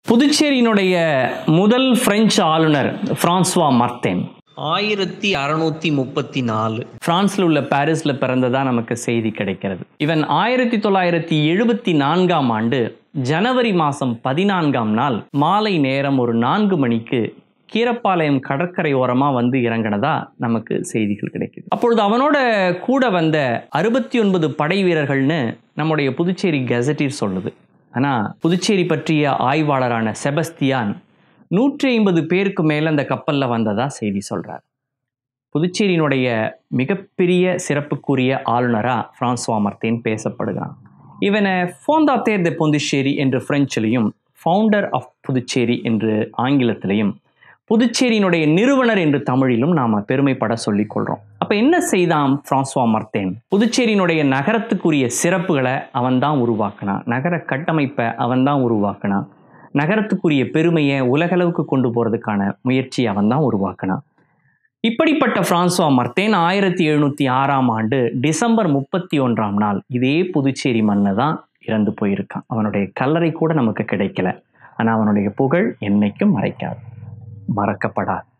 புதுச்சேரியினுடைய முதல் பிரெஞ்சு ஆளுநர் பிரான்சுவா மார்த்தேன் ஆயிரத்தி அறுநூத்தி முப்பத்தி நாலு பிரான்ஸ்ல உள்ள பாரிஸ்ல பிறந்ததா நமக்கு செய்தி கிடைக்கிறது இவன் ஆயிரத்தி தொள்ளாயிரத்தி எழுபத்தி நான்காம் ஆண்டு ஜனவரி மாதம் பதினான்காம் நாள் மாலை நேரம் ஒரு நான்கு மணிக்கு கீரப்பாளையம் கடற்கரை ஓரமா வந்து இறங்கினதா நமக்கு செய்திகள் கிடைக்குது அப்பொழுது அவனோட கூட வந்த அறுபத்தி ஒன்பது படை வீரர்கள்னு நம்முடைய புதுச்சேரி கெசட்டில் சொல்லுது ஆனா புதுச்சேரி பற்றிய ஆய்வாளரான செபஸ்தியான் நூற்றி ஐம்பது பேருக்கு மேல அந்த கப்பல்ல வந்ததா செய்தி சொல்றார் புதுச்சேரியினுடைய மிகப்பெரிய சிறப்புக்குரிய ஆளுநரா பிரான்சுவா மர்த்தேன் பேசப்படுகிறான் இவனை ஃபோந்தாத்தேர் de பொந்துச்சேரி என்று பிரெஞ்சிலையும் ஃபவுண்டர் ஆஃப் புதுச்சேரி என்று ஆங்கிலத்திலையும் புதுச்சேரியினுடைய நிறுவனர் என்று தமிழிலும் நாம பெருமைப்பட சொல்லிக் கொள்றோம் அப்ப என்ன செய்தான் பிரான்சுவா மர்த்தேன் புதுச்சேரியினுடைய நகரத்துக்குரிய சிறப்புகளை அவன்தான் உருவாக்கினான் நகர கட்டமைப்பை அவன்தான் உருவாக்கினான் நகரத்துக்குரிய பெருமையை உலகளவுக்கு கொண்டு போறதுக்கான முயற்சியை அவன்தான் உருவாக்கினான் இப்படிப்பட்ட பிரான்சுவா மர்த்தேன் ஆயிரத்தி எழுநூத்தி ஆறாம் ஆண்டு டிசம்பர் முப்பத்தி ஒன்றாம் நாள் இதே புதுச்சேரி மண்ணை தான் இறந்து போயிருக்கான் அவனுடைய கல்லறை கூட நமக்கு கிடைக்கல ஆனா அவனுடைய புகழ் என்னைக்கும் மறைக்காது மறக்கப்படாது